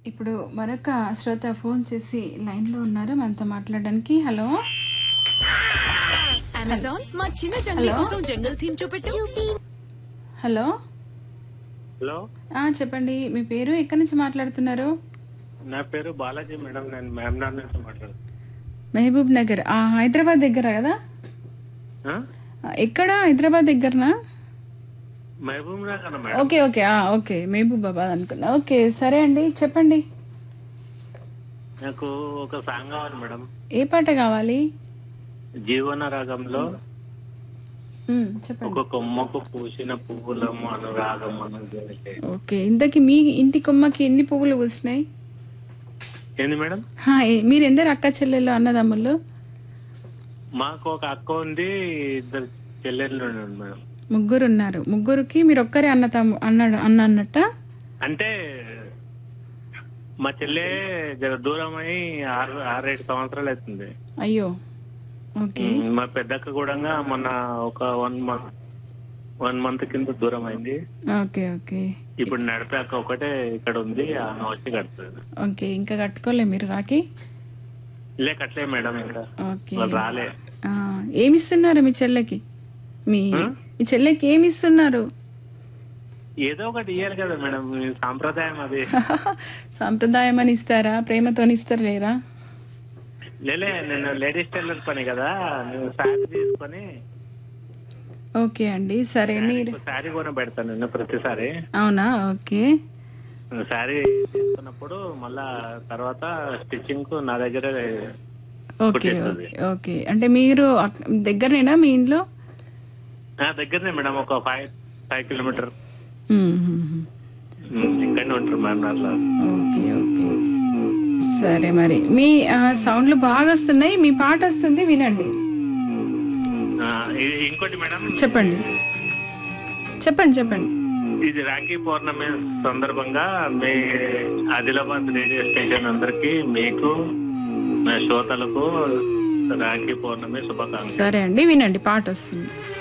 ఇప్పుడు మరొక శ్రోత ఫోన్ చేసి లైన్ లో ఉన్నారు మనతో మాట్లాడడానికి హలో అమెజాన్ మా చిన్న జంగల్ హలో? కోసం జంగల్ థీమ్ చూపెట్టు హలో హలో ఆ చెప్పండి మీ పేరు ఎక్కడి నుంచి మాట్లాడుతున్నారు నా పేరు బాలాజీ మేడం నేను మేమ్నార్ నుంచి మాట్లాడుతున్నాను మహబూబ్ నగర్ ఆ, హైదరాబాద్ దగ్గర కదా ఆ? ఆ, ఎక్కడ హైదరాబాద్ దగ్గరనా Mahbub Nagar madam okay okay ఆ, ఓకే మహబూబాబాద్ అనుకున్నా ఓకే సరే అండి చెప్పండి నాకు ఒక సాంగ్ కావాలి మేడం ఏ పాట కావాలి జీవన రాగంలో ఉమ్, చెప్పండి ఒక కొమ్మకు పూసిన పువ్వులము అనురాగం అనుజనితే ఓకే ఇంతకీ మీ ఇంటి కొమ్మకి ఎన్ని పువ్వులు పూసినాయి ఏంది మేడం హా, ఏ- మీరు ఎందరు అక్క చెల్లెళ్ళు అన్నదమ్ములు మాకు ఒక అక్క ఉంది ఇద్దరు చెల్లెళ్ళు ఉన్నారు మేడం ముగ్గురు ఉన్నారు ముగ్గురికి మీరు ఒక్కరే అన్న తమ్ము అన్నాడు అన్న అన్నట్ట అంటే మా చెల్లె జర దూరం అయి ఆరు ఆరేడు సంవత్సరాలు అవుతుంది అయ్యో ఓకే మా పెద్దక్క కూడా మొన్న ఒక వన్ మంత్ వన్ మంత్ కింద దూరం అయింది ఓకే ఓకే ఇప్పుడు నడిపాక ఒకటే ఇక్కడ ఉంది ఆమె వచ్చి కడుతుంది ఓకే ఇంకా కట్టుకోలే మీరు రాకి లే కట్టలే మేడం ఇంకా ఓకే వాళ్ళు రాలే ఆ, ఏమిస్తున్నారు మీ చెల్లెకి మీ మీ చెల్లెకి ఏమి ఇస్తున్నారు ఏదో ఒకటి ఇయ్యాలి కదా మేడం ఈ సాంప్రదాయం అది సాంప్రదాయం అని ఇస్తారా ప్రేమతో ఇస్తారు లేరా లేలే నేను లేడీస్ టైలర్ పని కదా నేను శారీ తీసుకొని ఓకే అండి సరే మీరు శారీ కొని పెడతాను నేను ప్రతిసారి అవునా ఓకే శారీ తీసుకున్నప్పుడు మళ్ళా తర్వాత స్టిచ్చింగ్ కు నా దగ్గర ఓకే ఓకే ఓకే అంటే మీరు అక్- దగ్గరనేనా మీ ఇంట్లో నా దగ్గరనే మేడం ఒక ఫైవ్ ఫైవ్ కిలోమీటర్ మ్మ్, మ్మ్, మ్మ్. ఇక్కడనే ఉంటారు మేడం అట్లా ఓకే ఓకే సరే మరి మీ ఆ, సౌండ్లు బాగా వస్తున్నాయి మీ పాట వస్తుంది వినండి ఆ, ఇది ఇంకోటి మేడం చెప్పండి చెప్పండి చెప్పండి ఇది రాఖీ పౌర్ణమి సందర్భంగా మీ ఆదిలాబాద్ రేడియో స్టేషన్ అందరికి మీకు మా శ్రోతలకు రాఖీ పౌర్ణమి శుభాకాంక్షలు సరే అండి వినండి పాట వస్తుంది